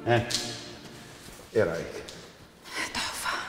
ها ايه رايك تحفة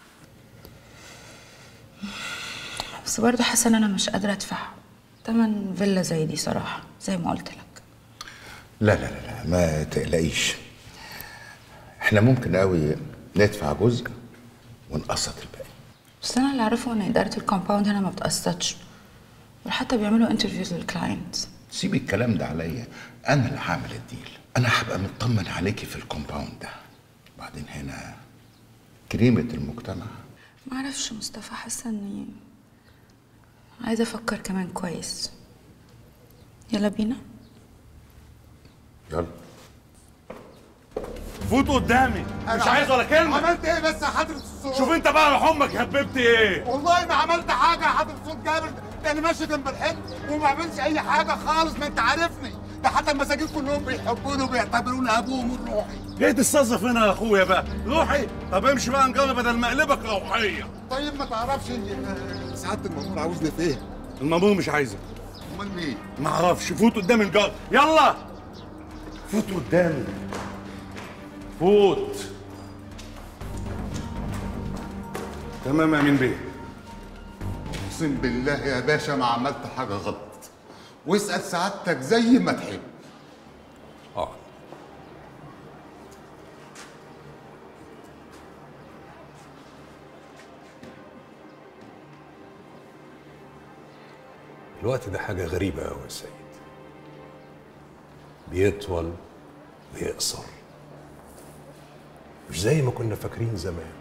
بس برضه حاسة إن أنا مش قادرة أدفع تمن فيلا زي دي صراحة زي ما قلت لك لا لا لا لا ما تقلقيش احنا ممكن قوي ندفع جزء ونقسط الباقي بس أنا اللي أعرفه إن إدارة الكومباوند هنا ما بتقسطش وحتى بيعملوا انترفيوز للكلاينت سيبي الكلام ده عليا انا اللي هعمل الديل انا هبقى مطمن عليكي في الكومباوند ده بعدين هنا كريمة المجتمع ما اعرفش مصطفى حاسه اني عايزه افكر كمان كويس يلا بينا يلا فوت قدامي مش عايز ولا كلمه عملت ايه بس يا حضرة الصوت؟ شوف انت بقى روح امك هببت ايه والله ما عملت حاجة يا حضرة الصوت جابر ده انا ماشي جنب الحب وما بعملش اي حاجة خالص ما انت عارفني ده حتى المساجين كلهم بيحبوني وبيعتبروني ابوهم الروحي جاي تستظرف هنا يا اخويا بقى روحي طب امشي بقى نجرب بدل ما اقلبك روحيه طيب ما تعرفش آه، سعادة المأمور عاوزني في ايه؟ المامور مش عايزك امال مين؟ ما اعرفش فوت قدامي الجار يلا فوت قدامي فوت تمام يا امين بيه اقسم بالله يا باشا ما عملت حاجة غلط واسأل سعادتك زي ما تحب اه الوقت ده حاجة غريبة أوي يا سيد بيطول ويقصر مش زي ما كنا فاكرين زمان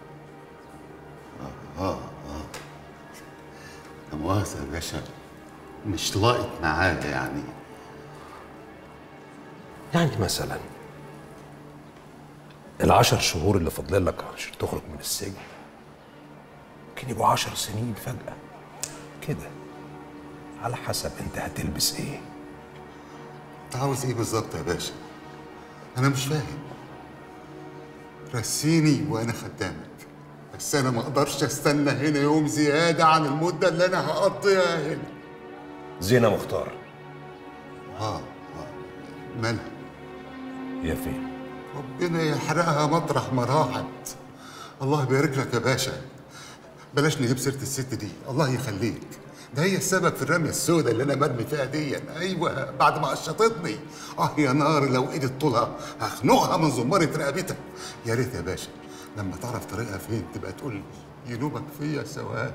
لا مؤاخذة يا باشا مش لاقط معايا يعني يعني مثلا العشر شهور اللي فاضلين لك عشان تخرج من السجن ممكن يبقوا عشر سنين فجأة كده على حسب انت هتلبس ايه انت عاوز ايه بالظبط يا باشا؟ انا مش فاهم رسيني وانا خدامك بس انا ما اقدرش استنى هنا يوم زياده عن المده اللي انا هقضيها هنا زينة مختار اه اه مالها هي فين ربنا يحرقها مطرح ما راحت الله يبارك لك يا باشا بلاش نجيب سيره الست دي الله يخليك ده هي السبب في الرميه السوداء اللي انا مرمي فيها دي ايوه بعد ما قشطتني اه يا نار لو ايدي طولها هخنقها من زماره رقبتها يا ريت يا باشا لما تعرف طريقها فين تبقى تقول لي ينوبك فيا سواء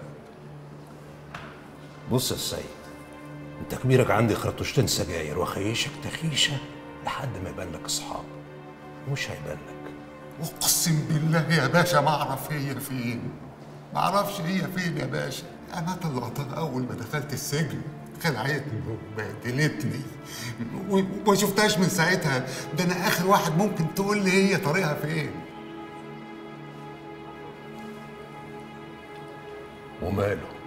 بص يا السيد انت كبيرك عندي خرطوشتين سجاير وخيشك تخيشه لحد ما يبان لك اصحاب ومش هيبان لك اقسم بالله يا باشا ما اعرف هي فين ما اعرفش هي فين يا باشا انا طلعتها اول ما دخلت السجن خلعتني وبهدلتني و- وما شفتهاش من ساعتها ده انا اخر واحد ممكن تقول لي هي طريقها فين وماله